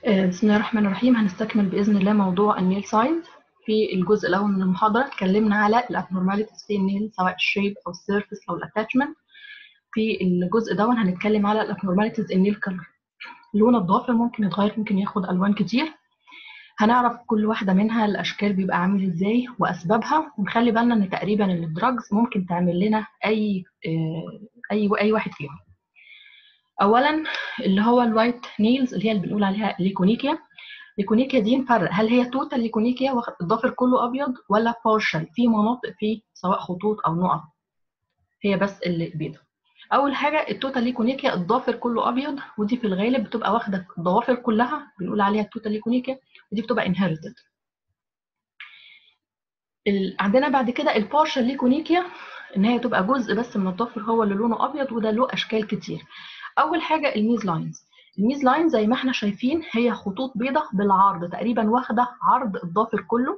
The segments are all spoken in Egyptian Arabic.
آه، بسم الله الرحمن الرحيم هنستكمل بإذن الله موضوع النيل سايز في الجزء الأول من المحاضرة اتكلمنا على الابنورماليتيز في النيل سواء الشيب أو السيرفيس أو الاتاتشمنت في الجزء ده هنتكلم على الابنورماليتيز النيل كلر لون الضافر ممكن يتغير ممكن ياخد ألوان كتير هنعرف كل واحدة منها الأشكال بيبقى عامل إزاي وأسبابها ونخلي بالنا إن تقريبا إن الدراجز ممكن تعمل لنا أي آه، أي أي واحد فيهم اولا اللي هو الوايت نيلز اللي هي اللي بنقول عليها ليكونيكيا ليكونيكيا دي نفرق هل هي توتال ليكونيكيا الضافر كله ابيض ولا بارشل في مناطق فيه سواء خطوط او نقط هي بس اللي بيضة اول حاجه التوتال ليكونيكيا الضافر كله ابيض ودي في الغالب بتبقى واخده الضوافر كلها بنقول عليها التوتال ليكونيكيا ودي بتبقى انهيرتد عندنا بعد كده البارشل ليكونيكيا ان هي تبقى جزء بس من الضفر هو اللي لونه ابيض وده له اشكال كتير اول حاجه الميز لاينز الميز لاين زي ما احنا شايفين هي خطوط بيضة بالعرض تقريبا واخده عرض الضافر كله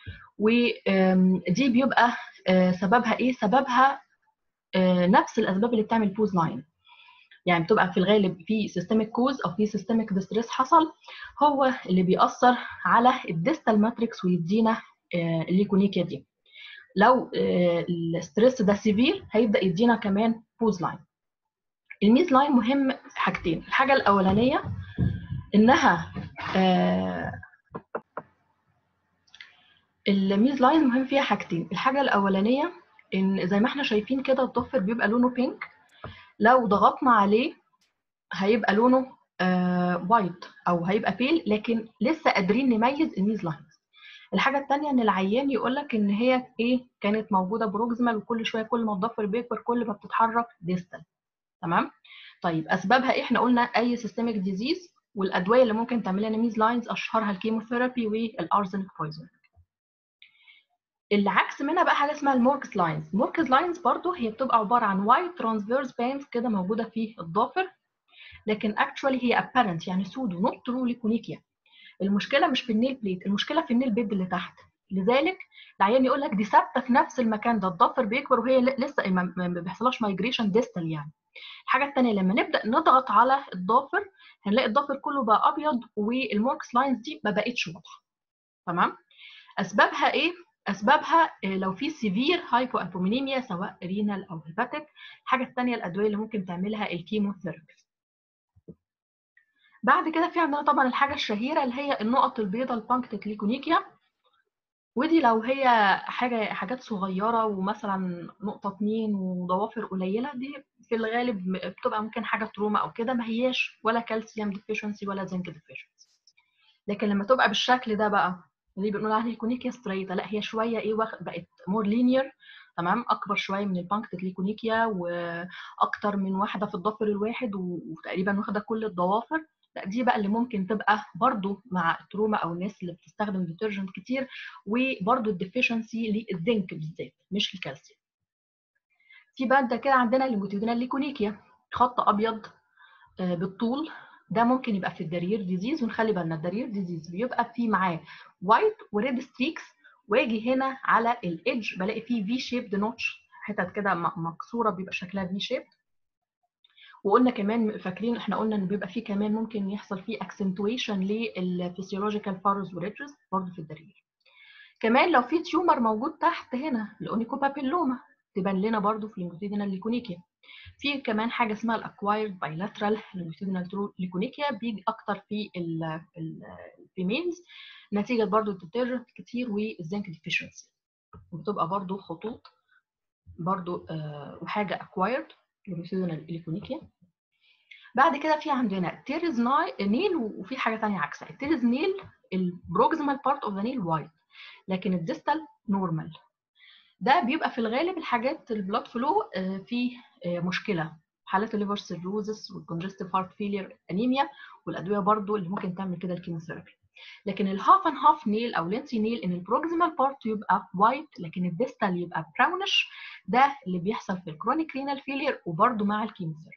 ودي بيبقى سببها ايه سببها نفس الاسباب اللي بتعمل بوز لاين يعني بتبقى في الغالب في سيستميك كوز او في سيستميك ديستريس حصل هو اللي بيأثر على الديستال ماتريكس ويدينا الليكونيكيا دي لو الستريس ده سيفير هيبدا يدينا كمان بوز لاين الميز لاين مهم في حاجتين الحاجة الأولانية إنها آه الميز لاين مهم فيها حاجتين الحاجة الأولانية إن زي ما احنا شايفين كده الضفر بيبقى لونه بينك لو ضغطنا عليه هيبقى لونه آه وايت أو هيبقى بيل لكن لسه قادرين نميز الميز لاين الحاجة التانية إن العيان يقول لك إن هي إيه كانت موجودة بروكسيمال وكل شوية كل ما الضفر بيكبر كل ما بتتحرك ديستال تمام طيب اسبابها ايه احنا قلنا اي سيستميك ديزيز والادويه اللي ممكن تعمل لنا ميز لاينز اشهرها الكيموثيرابي والارزنك بويزن العكس منها بقى حاجه اسمها الموركس لاينز الموركس لاينز برضو هي بتبقى عباره عن وايت ترانسفيرس باندز كده موجوده في الضافر لكن اكشوالي هي apparent يعني سودو نوت ترو ليكونيكيا المشكله مش في النيل بليت المشكله في النيل بيد اللي تحت لذلك العيان يقول لك دي ثابته في نفس المكان ده الضفر بيكبر وهي لسه ما بيحصلهاش مايجريشن ديستال يعني الحاجه الثانيه لما نبدا نضغط على الضافر هنلاقي الضافر كله بقى ابيض والموركس لاينز دي ما بقتش واضحه تمام اسبابها ايه اسبابها لو في سيفير هايبو البومينيميا سواء رينال او هيباتيك الحاجه الثانيه الادويه اللي ممكن تعملها الكيموثيرابي بعد كده في عندنا طبعا الحاجه الشهيره اللي هي النقط البيضاء البانكتيك ليكونيكيا ودي لو هي حاجه حاجات صغيره ومثلا نقطه اتنين وضوافر قليله دي في الغالب بتبقى ممكن حاجه تروما او كده ما هياش ولا كالسيوم ديفيشنسي ولا زنك ديفيشنسي لكن لما تبقى بالشكل ده بقى اللي بنقول عليها الكونيكيا ستريتا لا هي شويه ايه بقت مور لينير تمام اكبر شويه من البانكتيك ليكونيكيا واكتر من واحده في الضفر الواحد وتقريبا واخده كل الضوافر لا دي بقى اللي ممكن تبقى برضو مع التروما او الناس اللي بتستخدم ديترجنت كتير وبرضو الديفيشنسي للزنك بالذات مش الكالسيوم في بعد كده عندنا الليموتيدينال ليكونيكيا خط ابيض بالطول ده ممكن يبقى في الدرير ديزيز ونخلي بالنا الدرير ديزيز بيبقى فيه معاه وايت وريد ستريكس واجي هنا على الايدج بلاقي فيه في شيبد نوتش حتت كده مكسوره بيبقى شكلها في شيبد وقلنا كمان فاكرين احنا قلنا ان بيبقى فيه كمان ممكن يحصل فيه اكسنتويشن للفسيولوجيكال فارز وريتشز برضه في الدرير كمان لو في تيومر موجود تحت هنا الاونيكوبابيلوما تبان لنا برضه في الليموتيدينال ليكونيكيا في كمان حاجه اسمها الاكوايرد بايلاترال ليموتيدينال ليكونيكيا بيجي اكتر في الفيميلز نتيجه برضه الديترجنت كتير والزنك ديفيشنسي وبتبقى برضه خطوط برضه آه وحاجه اكوايرد ليموتيدينال ليكونيكيا بعد كده في عندنا تيرز نيل وفي حاجه ثانيه عكسها التيرز نيل البروكسيمال بارت اوف ذا نيل وايت لكن الديستال نورمال ده بيبقى في الغالب الحاجات البلاد فلو في مشكله حالات الليفر سيروزس والكونجستيف هارت فيلير انيميا والادويه برضو اللي ممكن تعمل كده الكيموثيرابي لكن الهاف ان هاف نيل او لينسي نيل ان البروكسيمال بارت يبقى وايت لكن الديستال يبقى براونش ده اللي بيحصل في الكرونيك رينال فيلير وبرضو مع الكيموثيرابي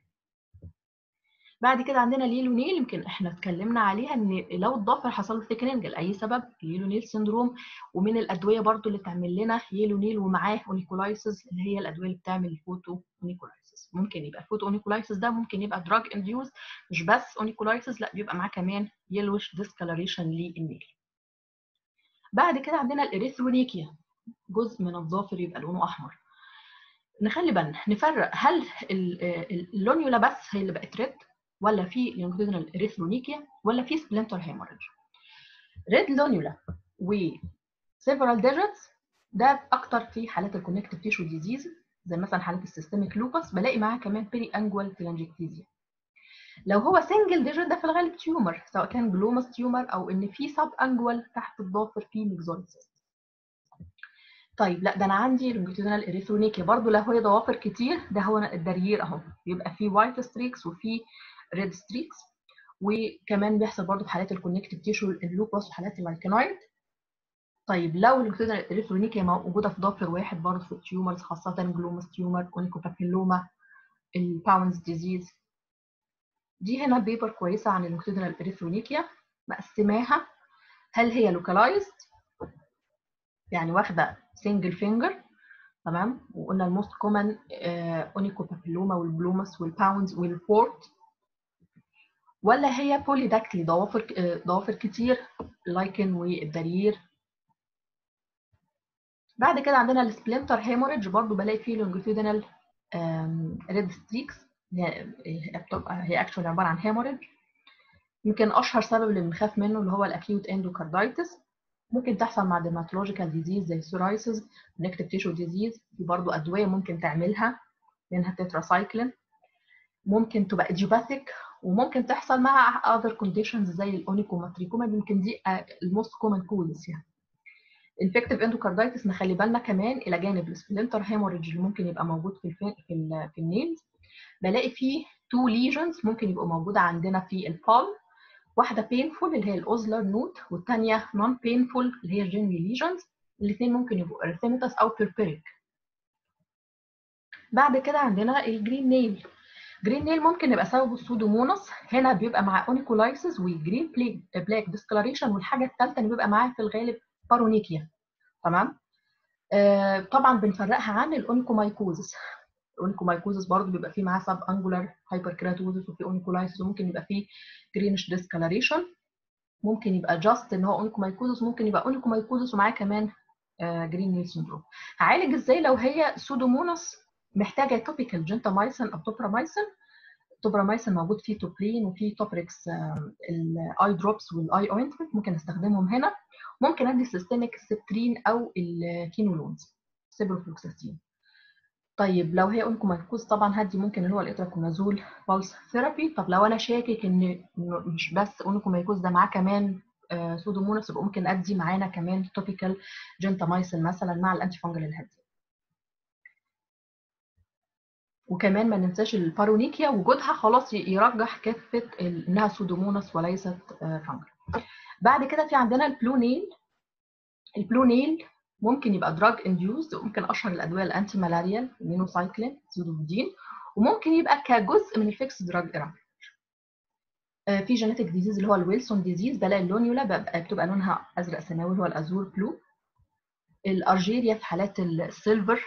بعد كده عندنا ليلو نيل يمكن احنا اتكلمنا عليها ان لو الضفر حصل له ثيكننج لاي سبب ليلو نيل سندروم ومن الادويه برضو اللي تعمل لنا يلو نيل ومعاه اونيكولايسيس اللي هي الادويه اللي بتعمل الفوتو اونيكولايسيس اونيكولايسيس ممكن يبقى الفوتو اونيكولايسيس ده ممكن يبقى دراج انديوز مش بس اونيكولايسيس لا بيبقى معاه كمان يلوش ديسكالريشن للنيل بعد كده عندنا الاريثرونيكيا جزء من الظافر يبقى لونه احمر نخلي بالنا نفرق هل اللونيولا بس هي اللي بقت ريد ولا في لونجيتودينال اريثرونيكيا ولا في سبلنتر هيموريج ريد لونيولا و several digits ده اكتر في حالات الكونكتيف تيشو ديزيز زي مثلا حالات السيستميك لوبس بلاقي معاها كمان بيري انجوال تيلانجكتيزيا لو هو سنجل ديجيت ده في الغالب تيومر سواء كان جلوماس تيومر او ان في سب انجوال تحت الضافر في ميكزويد طيب لا ده انا عندي لونجيتودينال اريثرونيكيا برضو لو هي ضوافر كتير ده هو الدرير اهو بيبقى فيه وايت ستريكس وفي ريد ستريكس وكمان بيحصل برضو في حالات الكونكتيف تيشو اللوبس وحالات اللايكنويد طيب لو اللونجيتودينال اريثرونيكيا موجوده في ضافر واحد برضه في التيومرز خاصه جلوماس تيومر اونيكوبابيلوما الباونز ديزيز دي هنا بيبر كويسه عن اللونجيتودينال اريثرونيكيا مقسماها هل هي لوكالايزد يعني واخده سنجل فينجر تمام وقلنا الموست كومن اونيكوبابيلوما والبلوماس والباونز والبورت ولا هي بوليداكتلي ضوافر ضوافر كتير لايكن والدرير بعد كده عندنا السبلنتر هيموريدج برضو بلاقي فيه لونجيتودينال ريد ستريكس هي اكشولي عباره عن هيموريدج يمكن اشهر سبب اللي بنخاف منه اللي هو الاكيوت اندوكاردايتس ممكن تحصل مع ديرماتولوجيكال ديزيز زي السورايسيس نكتيف تيشو ديزيز في برضه ادويه ممكن تعملها منها تتراسايكلين ممكن تبقى ايديوباثيك وممكن تحصل مع other conditions زي الاونيكوماتريكوما يمكن دي الموست كومن كوزز يعني انفكتيف اندوكاردايتس نخلي بالنا كمان الى جانب السبلنتر هيموريدج اللي ممكن يبقى موجود في الفين في, ال في النيلز بلاقي فيه تو ليجنز ممكن يبقوا موجوده عندنا في البالم واحده بينفول اللي هي الاوزلر نوت والثانيه نون بينفول اللي هي جينري ليجنز الاثنين ممكن يبقوا ارثيماتس او بيربيريك بعد كده عندنا الجرين نيل جرين نيل ممكن يبقى سببه السودوموناس هنا بيبقى مع اونيكولايسيس وجرين بلاك ديسكلاريشن والحاجه الثالثه اللي بيبقى معاه في الغالب بارونيكيا تمام آه طبعا بنفرقها عن الاونيكومايكوزس الاونيكومايكوزس برضه بيبقى فيه معاه سب انجولار هايبركراتوزس وفي اونيكولايسيس وممكن يبقى فيه جرينش ديسكلاريشن ممكن يبقى جاست ان هو اونيكومايكوزس ممكن يبقى اونيكومايكوزس ومعاه كمان آه جرين نيل سندروم هعالج ازاي لو هي سودوموناس محتاجه توبيكال جنتامايسين او توبرامايسين توبرامايسين موجود فيه توبرين وفيه توبريكس الاي دروبس والاي اوينتمنت ممكن استخدمهم هنا ممكن ادي سيستميك السبترين او الكينولونز سيبروفلوكساسين طيب لو هي اونكومايكوز طبعا هدي ممكن اللي هو الاتراكونازول بالس ثيرابي طب لو انا شاكك ان مش بس اونكومايكوز ده معاه كمان آه سودوموناس يبقى ممكن ادي معانا كمان توبيكال جنتامايسين مثلا مع الانتي فانجل الهادي وكمان ما ننساش البارونيكيا وجودها خلاص يرجح كافه انها سودوموناس وليست فانجل بعد كده في عندنا البلونيل البلونيل ممكن يبقى دراج انديوز وممكن اشهر الادويه الانتي مالاريال مينوسايكلين سودوفيدين وممكن يبقى كجزء من الفيكس دراج ايرا في جينيتك ديزيز اللي هو الويلسون ديزيز بلاقي اللونيولا بتبقى لونها ازرق سماوي اللي هو الازور بلو الارجيريا في حالات السيلفر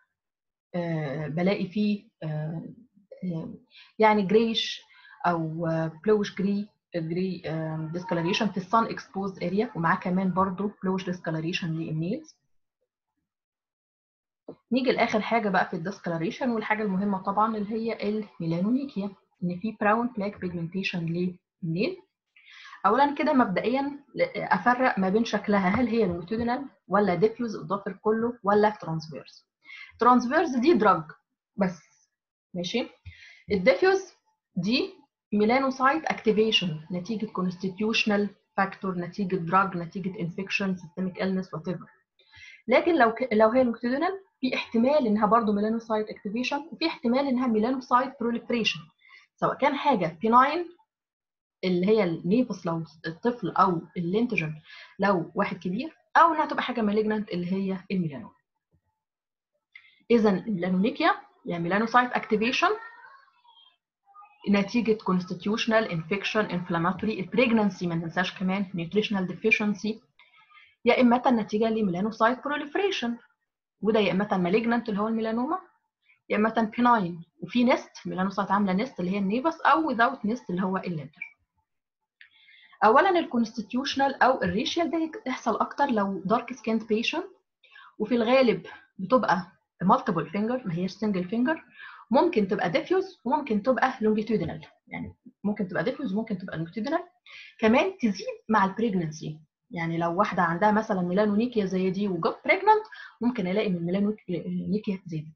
بلاقي فيه يعني جريش او بلوش جري جري ديسكلريشن في السان اكسبوزد اريا ومعاه كمان برضو بلوش ديسكلريشن للنيلز نيجي لاخر حاجه بقى في الديسكلريشن والحاجه المهمه طبعا اللي هي الميلانونيكيا ان في براون بلاك بيجمنتيشن للنيل اولا كده مبدئيا افرق ما بين شكلها هل هي لونجيتودينال ولا ديفيوز الضفر كله ولا ترانسفيرس ترانسفيرس دي دراج بس ماشي الديفيوز دي ميلانوسايت اكتيفيشن نتيجه كونستيتيوشنال فاكتور نتيجه دراج نتيجه انفكشن سيستميك النس وات ايفر لكن لو ك... لو هي لونجيتودينال في احتمال انها برضه ميلانوسايت اكتيفيشن وفي احتمال انها ميلانوسايت بروليفريشن سواء كان حاجه بيناين اللي هي النيفس لو الطفل او اللينتجن لو واحد كبير او انها تبقى حاجه مالجنانت اللي هي الميلانوم اذا الميلانونيكيا يعني ميلانوسايت اكتيفيشن نتيجه constitutional infection inflammatory البريجنانسي ما ننساش كمان nutritional deficiency يا اما نتيجه لميلانوسايت proliferation وده يا اما مالجنانت اللي هو الميلانوما يا اما بيناين وفي نست ميلانوسايت عامله نست اللي هي النيفس او without نست اللي هو اللينتر اولا الكونستيتيوشنال او الريشيال ده يحصل اكتر لو دارك سكيند بيشنت وفي الغالب بتبقى مالتيبل فينجر ما هيش سنجل فينجر ممكن تبقى ديفيوز وممكن تبقى لونجيتودينال يعني ممكن تبقى ديفيوز وممكن تبقى لونجيتودينال كمان تزيد مع البريجننسي يعني لو واحده عندها مثلا ميلانونيكيا زي دي وجت بريجننت ممكن الاقي ان الميلانونيكيا زادت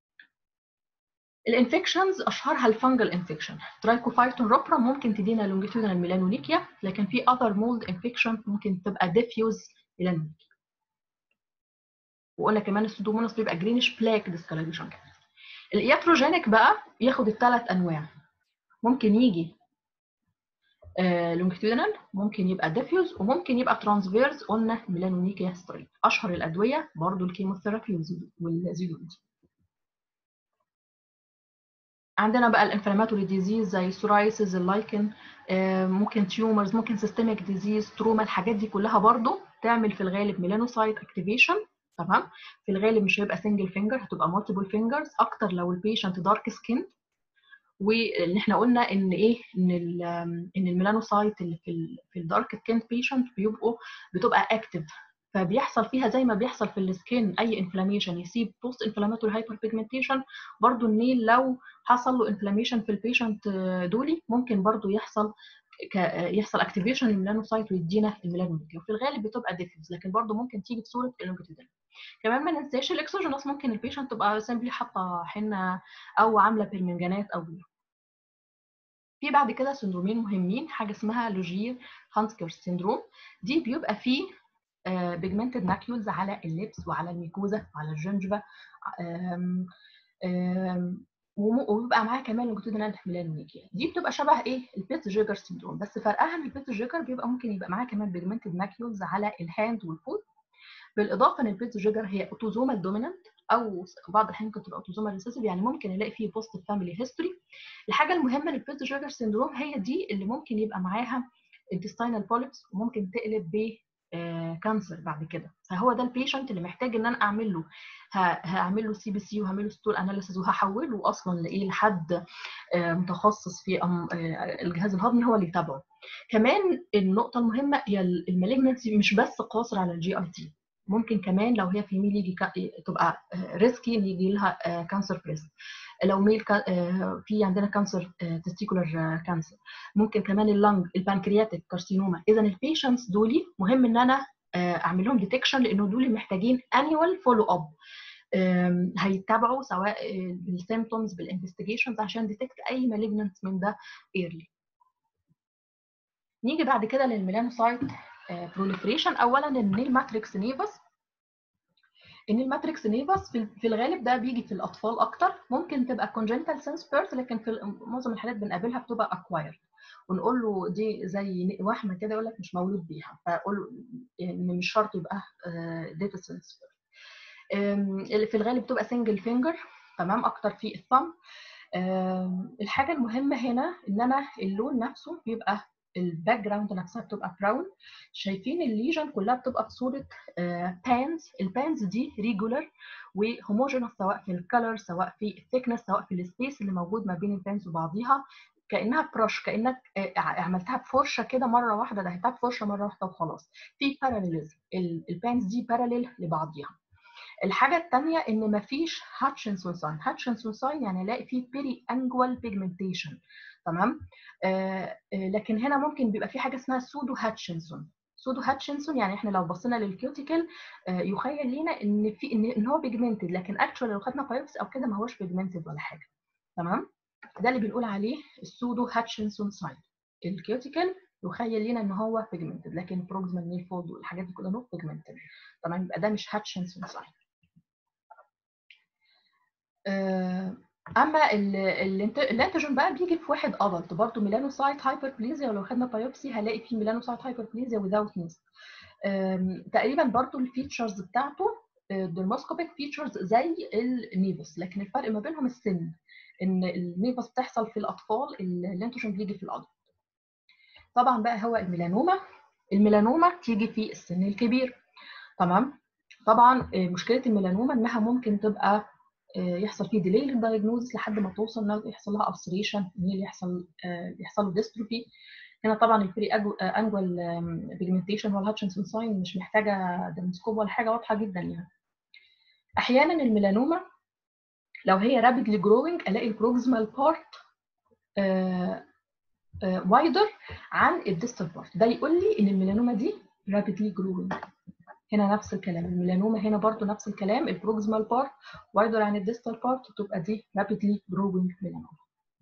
الانفكشنز اشهرها الفنجل انفكشن ترايكوفايتون روبرا ممكن تدينا لونجيتودينال ميلانونيكيا لكن في اذر مولد انفكشن ممكن تبقى ديفيوز ميلانونيكيا وقلنا كمان السودوموناس بيبقى جرينش بلاك ديسكالريشن الاياتروجينيك بقى ياخد الثلاث انواع ممكن يجي لونجيتودينال ممكن يبقى ديفيوز وممكن يبقى ترانسفيرز قلنا ميلانونيكيا ستريت اشهر الادويه برضو الكيموثيرابي والزيلود عندنا بقى الانفلاماتوري ديزيز زي السورايسيس اللايكن ممكن تيومرز ممكن سيستميك ديزيز تروما الحاجات دي كلها برضو تعمل في الغالب ميلانوسايت اكتيفيشن تمام في الغالب مش هيبقى سنجل فينجر هتبقى مالتيبل فينجرز اكتر لو البيشنت دارك سكين واللي احنا قلنا ان ايه ان ان الميلانوسايت اللي في ال في الدارك سكين بيشنت بيبقوا بتبقى اكتف فبيحصل فيها زي ما بيحصل في السكين اي انفلاميشن يسيب بوست انفلاماتوري هايبر بيجمنتيشن برضو النيل لو حصل له انفلاميشن في البيشنت دولي ممكن برضو يحصل يحصل اكتيفيشن للميلانوسايت ويدينا الميلانوميكيا وفي الغالب بتبقى ديفيوز لكن برضو ممكن تيجي بصوره اللونجيتودينال كمان ما ننساش الاكسوجينوس ممكن البيشنت تبقى سامبلي حاطه حنه او عامله بيرمنجانات او غيره في بعد كده سندرومين مهمين حاجه اسمها لوجير هانسكر سيندروم دي بيبقى فيه بيجمنتد ماكيولز على اللبس وعلى الميكوزا وعلى الجنجبه وبيبقى معاها كمان لونجيتودينال ميلانوميكيا دي بتبقى شبه ايه البيت جيجر سيندروم بس فرقها ان البيت جيجر بيبقى ممكن يبقى معاها كمان بيجمنتد ماكيولز على الهاند والفوت بالاضافه ان البيت جيجر هي اوتوزومال دومينانت او بعض الاحيان ممكن تبقى اوتوزومال ريسيسيف يعني ممكن نلاقي فيه بوست فاميلي هيستوري الحاجه المهمه للبيت جيجر سيندروم هي دي اللي ممكن يبقى معاها intestinal polyps وممكن تقلب ب كانسر بعد كده فهو ده البيشنت اللي محتاج ان انا اعمل له هعمل له سي بي سي وهعمل له ستول اناليسيز وهحوله اصلا لايه لحد متخصص في الجهاز الهضمي هو اللي يتابعه كمان النقطه المهمه هي المالجنسي مش بس قاصر على الجي اي تي ممكن كمان لو هي فيميل يجي تبقى ريسكي ان يجي لها كانسر بريست لو ميل في عندنا كانسر تستيكولار كانسر ممكن كمان اللنج البانكرياتيك كارسينوما اذا البيشنتس دولي مهم ان انا اعمل لهم ديتكشن لانه دول محتاجين انيوال فولو اب هيتابعوا سواء بالسيمتومز بالانفستيجيشنز عشان ديتكت اي مالجنت من ده ايرلي نيجي بعد كده للميلانوسايت بروليفريشن اولا النيل ماتريكس نيفس ان الماتريكس نيفس في الغالب ده بيجي في الاطفال اكتر ممكن تبقى كونجنتال سنس بيرث لكن في معظم الحالات بنقابلها بتبقى اكوايرد ونقول له دي زي وحمه كده يقول لك مش مولود بيها فاقول له يعني مش شرط يبقى ديتا سنس اللي في الغالب بتبقى سنجل فينجر تمام اكتر في الثumb الحاجه المهمه هنا ان انا اللون نفسه بيبقى الباك جراوند نفسها بتبقى براون شايفين الليجن كلها بتبقى بصوره بانز البانز دي ريجولار وهوموجينوس سواء في الكالر سواء في الثيكنس سواء في السبيس اللي موجود ما بين البانز وبعضيها كانها برش كانك عملتها بفرشه كده مره واحده دهيتها بفرشه مره واحده وخلاص في باراليليزم البانز دي باراليل لبعضيها الحاجه الثانيه ان مفيش هاتشنسون ساين هاتشنسون ساين يعني الاقي فيه بيري انجوال بيجمنتيشن تمام آه لكن هنا ممكن بيبقى في حاجه اسمها سودو هاتشنسون سودو هاتشنسون يعني احنا لو بصينا للكيوتيكل آه يخيل لينا ان في ان, إن هو بيجمنتد لكن اكشوال لو خدنا بايوبسي او كده ما هوش بيجمنتد ولا حاجه تمام ده اللي بنقول عليه السودو هاتشنسون ساين الكيوتيكل يخيل لينا ان هو بيجمنتد لكن بروكسيمال نيل فولد والحاجات دي كلها نوت بيجمنتد تمام يبقى ده مش هاتشنسون ساين آه اما الانتيجين بقى بيجي في واحد ادلت برضه ميلانوسايت هايبربليزيا ولو خدنا بايوبسي هلاقي فيه ميلانوسايت هايبربليزيا وذاوت نيست تقريبا برضه الفيتشرز بتاعته الدرموسكوبيك فيتشرز زي النيفس لكن الفرق ما بينهم السن ان النيفس بتحصل في الاطفال الانتيجين بيجي في الادلت طبعا بقى هو الميلانوما الميلانوما تيجي في السن الكبير تمام طبعا مشكله الميلانوما انها ممكن تبقى يحصل فيه ديلي للدايجنوز لحد ما توصل انه يحصل لها ابسريشن اللي يحصل يحصل له ديستروفي هنا طبعا البري انجوال بيجمنتيشن والهاتشنسون ساين مش محتاجه ديموسكوب ولا حاجه واضحه جدا يعني احيانا الميلانوما لو هي رابيدلي جروينج الاقي البروكسيمال بارت وايدر عن الديستال بارت ده يقول لي ان الميلانوما دي رابيدلي جروينج هنا نفس الكلام الميلانوما هنا برضو نفس الكلام البروكسيمال بارت وايدر عن الديستال بارت تبقى دي رابيدلي جروينج ميلانوما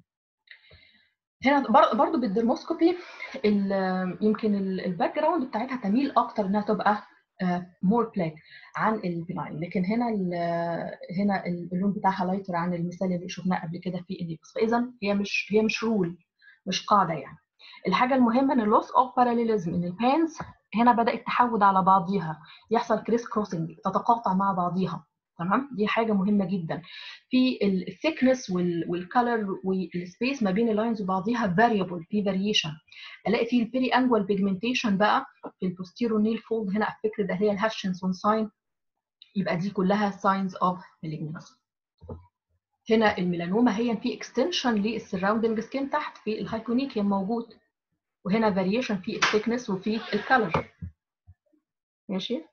هنا برضو بالدرموسكوبي يمكن الباك جراوند بتاعتها تميل اكتر انها تبقى مور بلاك عن البناين لكن هنا هنا اللون بتاعها لايتر عن المثال اللي شفناه قبل كده في النيبس فاذا هي مش هي مش رول مش قاعده يعني الحاجه المهمه ان اللوس اوف باراليليزم ان البانز هنا بدات تحود على بعضيها يحصل كريس كروسنج تتقاطع مع بعضيها تمام دي حاجه مهمه جدا في الثيكنس والكالر والسبيس ما بين اللاينز وبعضيها فاريبل في فاريشن الاقي في البيري انجوال بيجمنتيشن بقى في البوستيرو نيل فولد هنا افتكر ده هي الهاشنسون ساين يبقى دي كلها ساينز اوف مالجنسي هنا الميلانوما هي في اكستنشن للسراوندنج سكين تحت في الهايبونيكيوم موجود وهنا فاريشن في الثيكنس وفي الكالر ماشي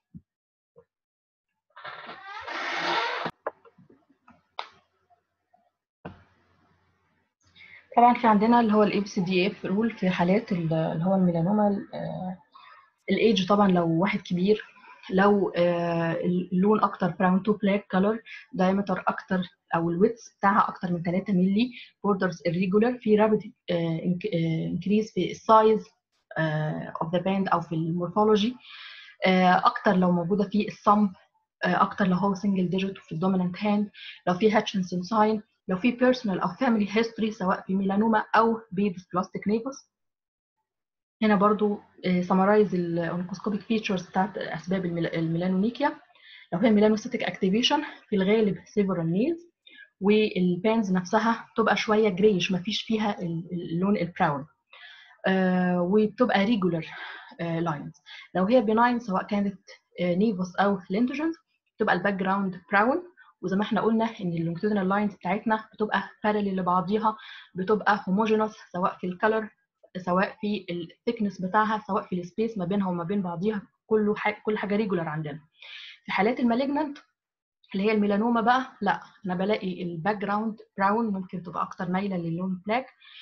طبعا في عندنا اللي هو الاي بي سي دي اف رول في حالات اللي هو الميلانوما الايدج طبعا لو واحد كبير لو اللون اكتر براون تو بلاك كلر دايمتر اكتر او الويتس بتاعها اكتر من 3 مللي بوردرز irregular في رابيد انكريز في السايز اوف ذا باند او في المورفولوجي اكتر لو موجوده في الصمب اكتر لو هو سنجل ديجيت في الدومينانت هاند لو في هاتشنسون ساين لو في بيرسونال او فاميلي هيستوري سواء في ميلانوما او بيدسبلاستيك نيفوس هنا برضو سمرايز الاونكوسكوبيك فيتشرز بتاعت اسباب الميلانوميكيا لو هي ميلانوسيتك اكتيفيشن في الغالب سيفرال نيلز والبانز نفسها تبقى شويه جريش ما فيش فيها اللون البراون آه وبتبقى ريجولار لاينز لو هي بناين سواء كانت نيفوس او لينتوجنز بتبقى الباك جراوند براون وزي ما احنا قلنا ان اللونجتودينال لاينز بتاعتنا بتبقى بارلل لبعضيها بتبقى هوموجينوس سواء في الكالر سواء في الثيكنس بتاعها سواء في السبيس ما بينها وما بين بعضيها كله حاجة كل حاجه ريجولار عندنا في حالات المالجنانت اللي هي الميلانوما بقى لا انا بلاقي الباك جراوند براون ممكن تبقى اكتر مايله للون بلاك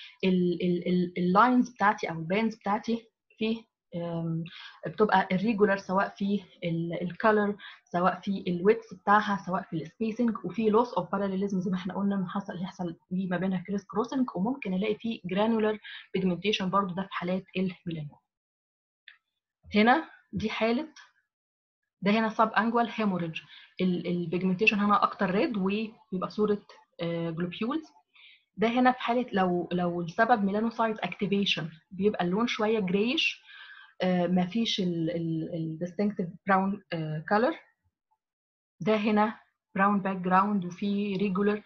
اللاينز بتاعتي او البانز بتاعتي في بتبقى الريجولار سواء في الكالر سواء في الويتس بتاعها سواء في السبيسنج وفي لوس اوف باراليزم زي ما احنا قلنا ان حصل يحصل في ما بينها كريس كروسنج وممكن الاقي في جرانولار بيجمنتيشن برضو ده في حالات الميلانوما هنا دي حاله ده هنا سب انجوال هيموريدج البيجمنتيشن هنا اكتر ريد وبيبقى صوره جلوبيولز ده هنا في حاله لو لو السبب ميلانوسايت اكتيفيشن بيبقى اللون شويه جريش ما فيش الديستنكتيف براون كلر ده هنا براون باك جراوند وفي ريجولر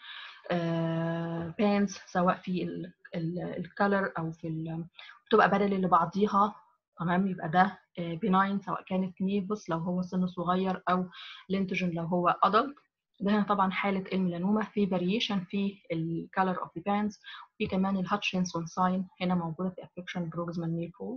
بانز سواء في الكلر او في بتبقى بارل لبعضيها تمام يبقى ده بناين سواء كانت نيفوس لو هو سن صغير او لينتوجين لو هو ادلت ده هنا طبعا حاله الميلانوما في فاريشن في الكالر اوف ذا بانز في كمان الهاتشنسون ساين هنا موجوده في افكشن بروكسيمال نيل فول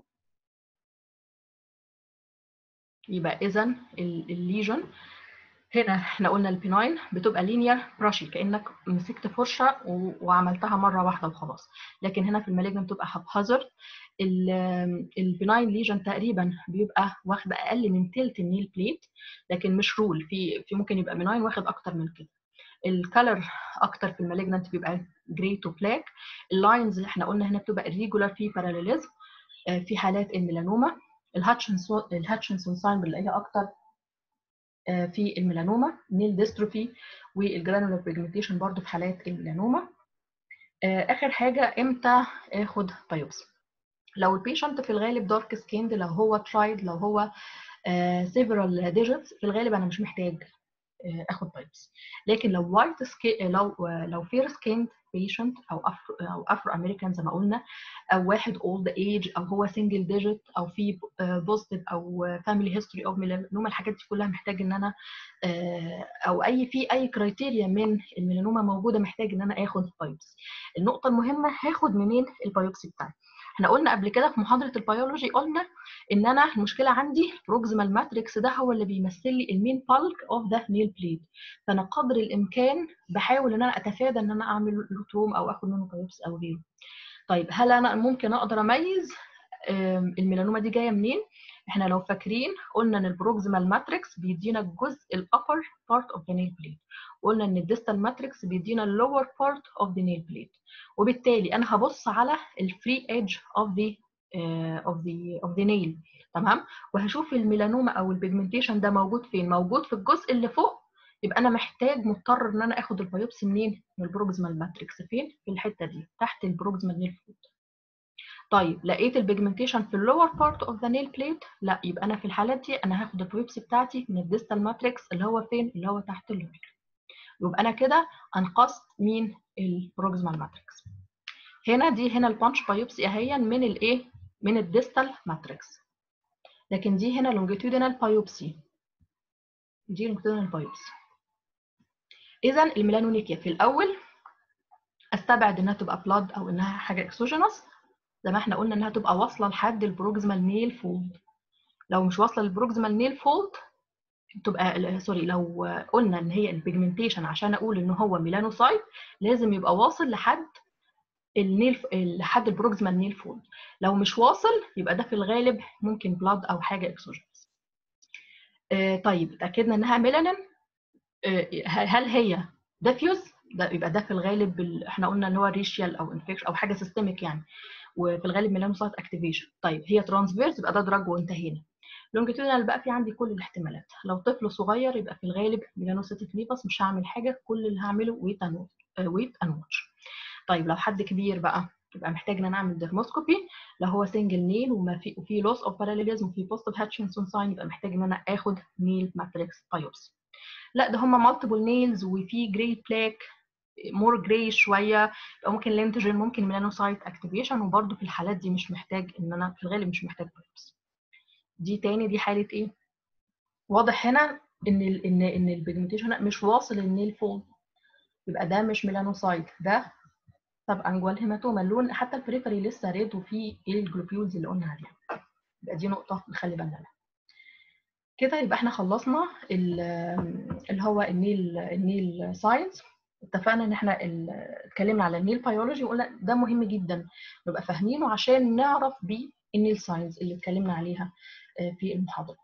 يبقى اذا الليجن هنا احنا قلنا البيناين بتبقى لينير براشي كانك مسكت فرشه وعملتها مره واحده وخلاص لكن هنا في المالجن بتبقى هازارد البيناين ليجن تقريبا بيبقى واخد اقل من تلت النيل بليت لكن مش رول في في ممكن يبقى بيناين واخد اكتر من كده الكالر اكتر في المالجنت بيبقى جراي تو بلاك اللاينز احنا قلنا هنا بتبقى irregular في باراليزم في حالات الميلانوما الهاتشنسون الهاتشنسون ساين بنلاقيها اكتر في الميلانوما نيل ديستروفي والجرانولار بيجمنتيشن برضو في حالات الميلانوما اخر حاجه امتى اخد بايوبسي لو البيشنت في الغالب دارك سكيند لو هو ترايد لو هو سيفرال ديجيتس في الغالب انا مش محتاج اخد بايوبسي لكن لو وايت سكي لو لو فير سكيند بيشنت او افرو او افرو امريكان زي ما قلنا او واحد اولد ايج او هو سنجل ديجيت او في بوزيتيف او فاميلي هيستوري اوف ميلانوما الحاجات دي كلها محتاج ان انا او اي في اي كرايتيريا من الميلانوما موجوده محتاج ان انا اخد بايوبسي النقطه المهمه هاخد منين البايوبسي بتاعي احنا قلنا قبل كده في محاضره البيولوجي قلنا ان انا المشكله عندي بروكسيمال ماتريكس ده هو اللي بيمثل لي المين بالك اوف ذا نيل بليد فانا قدر الامكان بحاول ان انا اتفادى ان انا اعمل له تروم او اخد منه بايوبسي او غيره طيب هل انا ممكن اقدر اميز الميلانوما دي جايه منين احنا لو فاكرين قلنا ان البروكسيمال ماتريكس بيدينا الجزء الابر بارت اوف ذا نيل بليد قلنا ان الديستال ماتريكس بيدينا اللور بارت اوف ذا نيل بليد وبالتالي انا هبص على الفري ايدج اوف ذا اوف ذا اوف ذا نيل تمام وهشوف الميلانوما او البيجمنتيشن ده موجود فين موجود في الجزء اللي فوق يبقى انا محتاج مضطر ان انا اخد البيوبسي منين من البروكسيمال ماتريكس فين في الحته دي تحت البروكسيمال نيل فلوت طيب لقيت البيجمنتيشن في اللور بارت اوف ذا نيل بليت لا يبقى انا في الحالات دي انا هاخد البيوبسي بتاعتي من الديستال ماتريكس اللي هو فين اللي هو تحت اللور يبقى انا كده انقذت مين البروكسيمال ماتريكس هنا دي هنا البانش بايوبسي اهي من الايه من الديستال ماتريكس لكن دي هنا لونجيتودينال بايوبسي دي لونجيتودينال بايوبسي اذا الميلانونيكيا في الاول استبعد انها تبقى بلاد او انها حاجه اكسوجينوس زي ما احنا قلنا انها تبقى واصله لحد البروكسيمال نيل فولد لو مش واصله للبروكسيمال نيل فولد تبقى سوري لو قلنا ان هي البيجمنتيشن عشان اقول ان هو ميلانوسايت لازم يبقى واصل لحد النيل لحد البروكسيمال نيل فولد لو مش واصل يبقى ده في الغالب ممكن بلاد او حاجه اكسوجينوس آه طيب اتاكدنا انها ميلانين آه هل هي دافيوز ده يبقى ده في الغالب ال... احنا قلنا ان هو ريشيال او انفكشن او حاجه سيستميك يعني وفي الغالب ميلانوسايت اكتيفيشن طيب هي ترانسفيرس يبقى ده دراج وانتهينا لونجيتودينال بقى في عندي كل الاحتمالات لو طفل صغير يبقى في الغالب ميلانوسيتيك ليبس مش هعمل حاجه كل اللي هعمله ويت ان ويت ان واتش طيب لو حد كبير بقى يبقى محتاج ان انا اعمل ديرموسكوبي لو هو سنجل نيل وما في وفي لوس اوف باراليزم وفي بوزيتيف هاتشنسون ساين يبقى محتاج ان انا اخد نيل ماتريكس بايوبسي لا ده هم مالتيبل نيلز وفي جراي بلاك مور جراي شويه يبقى ممكن لينتجين ممكن ميلانوسايت اكتيفيشن وبرده في الحالات دي مش محتاج ان انا في الغالب مش محتاج بايوبسي دي تاني دي حاله ايه واضح هنا ان ال ان ان البيجمنتيشن مش واصل النيل فولد يبقى ده مش ميلانوسايت ده طب انجوال هيماتوما اللون حتى البريفري لسه ريد وفي ايه الجلوبيولز اللي قلنا عليها يبقى دي نقطه نخلي بالنا منها كده يبقى احنا خلصنا اللي هو النيل النيل ساينس اتفقنا ان احنا اتكلمنا على النيل بيولوجي وقلنا ده مهم جدا نبقى فاهمينه عشان نعرف بيه النيل ساينس اللي اتكلمنا عليها في المحاضره